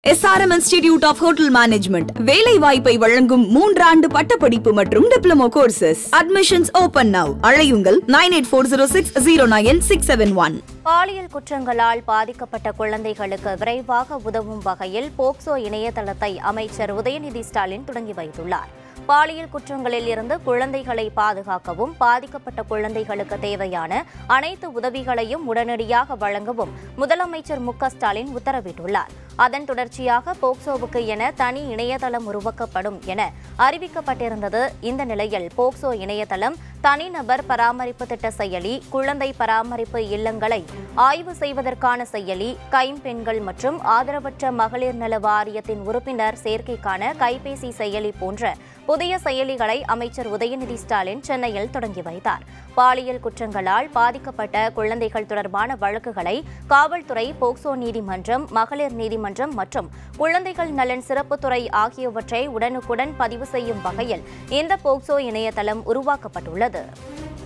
SRM institute of hotel management வேலை வாய்ப்பை வழங்கும் மூன்றாண்டு பட்டப்படிப்பு மற்றும் diploma courses admissions open now அழையுங்கள் nine eight four zero six zero nine six seven one பாலியல் குற்றங்களால் பாதிக்கப்பட்ட குழந்தைகளுக்கு விரைவாக உதவும் வகையில் போக்சோ இணையதளத்தை அமைச்சர் உதயநிதி ஸ்டாலின் தொடங்கி வைத்துள்ளார் பாலியல் குற்றங்களில் இருந்து குழந்தைகளை பாதுகாக்கவும் பாதிக்கப்பட்ட குழந்தைகளுக்கு தேவையான அனைத்து உதவிகளையும் உடனடியாக வழங்கவும் முதலமைச்சர் மு க ஸ்டாலின் உத்தரவிட்டுள்ளார் அதன் தொடர்ச்சியாக போக்சோவுக்கு என தனி இணையதளம் உருவாக்கப்படும் என அறிவிக்கப்பட்டிருந்தது இந்த நிலையில் போக்சோ இணையதளம் தனிநபர் பராமரிப்பு திட்ட செயலி குழந்தை பராமரிப்பு இல்லங்களை ஆய்வு செய்வதற்கான செயலி கைம்பெண்கள் மற்றும் ஆதரவற்ற மகளிர் நல வாரியத்தின் உறுப்பினர் சேர்க்கைக்கான கைபேசி செயலி போன்ற புதிய செயலிகளை அமைச்சர் உதயநிதி ஸ்டாலின் சென்னையில் தொடங்கி வைத்தார் பாலியல் குற்றங்களால் பாதிக்கப்பட்ட குழந்தைகள் தொடர்பான வழக்குகளை காவல்துறை போக்சோ நீதிமன்றம் மகளிர் நீதிமன்றம் மற்றும் குழந்தைகள் நலன் சிறப்புத்துறை ஆகியவற்றை உடனுக்குடன் பதிவு செய்யும் வகையில் இந்த போக்சோ இணையதளம் உருவாக்கப்பட்டுள்ளது